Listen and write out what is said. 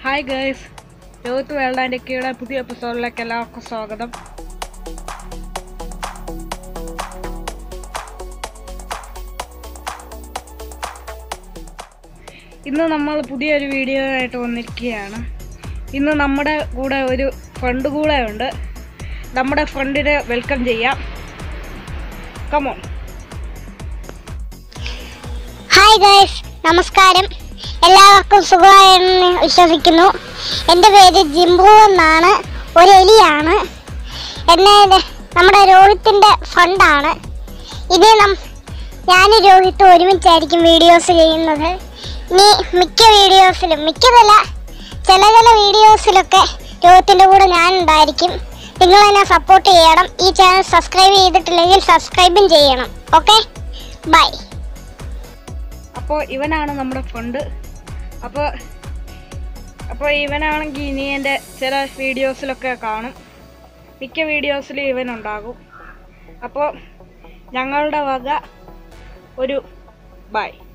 hi girls Rohit world and കീയുടെ പുതിയ എപ്പിസോഡിലേക്ക് എല്ലാവർക്കും സ്വാഗതം ഇന്ന് നമ്മൾ പുതിയൊരു വീഡിയോ ആയിട്ട് വന്നിരിക്കുകയാണ് ഇന്ന് നമ്മുടെ കൂടെ ഒരു ഫ്രണ്ട് കൂടെ ഉണ്ട് നമ്മുടെ ഫ്രണ്ടിനെ വെൽക്കം ചെയ്യാം കമോൺ ഹായ് ഗൈസ് നമസ്കാരം എല്ലാവർക്കും സുഖമായെന്ന് വിശ്വസിക്കുന്നു എൻ്റെ പേര് ജിംബു എന്നാണ് ഒരു എലിയാണ് എന്നെ നമ്മുടെ രോഹിത്തിൻ്റെ ഫണ്ടാണ് ഇനി നം ഞാൻ രോഹിത്ത് ഒരുമിച്ചായിരിക്കും വീഡിയോസ് ചെയ്യുന്നത് ഇനി മിക്ക വീഡിയോസിലും മിക്കതല്ല ചില ചില വീഡിയോസിലൊക്കെ രോഹിത്തിൻ്റെ കൂടെ ഞാൻ ഉണ്ടായിരിക്കും നിങ്ങൾ എന്നെ സപ്പോർട്ട് ചെയ്യണം ഈ ചാനൽ സബ്സ്ക്രൈബ് ചെയ്തിട്ടില്ലെങ്കിൽ സബ്സ്ക്രൈബും ചെയ്യണം ഓക്കെ ബൈ അപ്പോൾ ഇവനാണ് നമ്മുടെ ഫ്രണ്ട് അപ്പോൾ അപ്പോൾ ഇവനാണെങ്കിൽ ഇനി എൻ്റെ ചില വീഡിയോസിലൊക്കെ കാണും മിക്ക വീഡിയോസിലും ഇവനുണ്ടാകും അപ്പോൾ ഞങ്ങളുടെ വക ഒരു ബൈ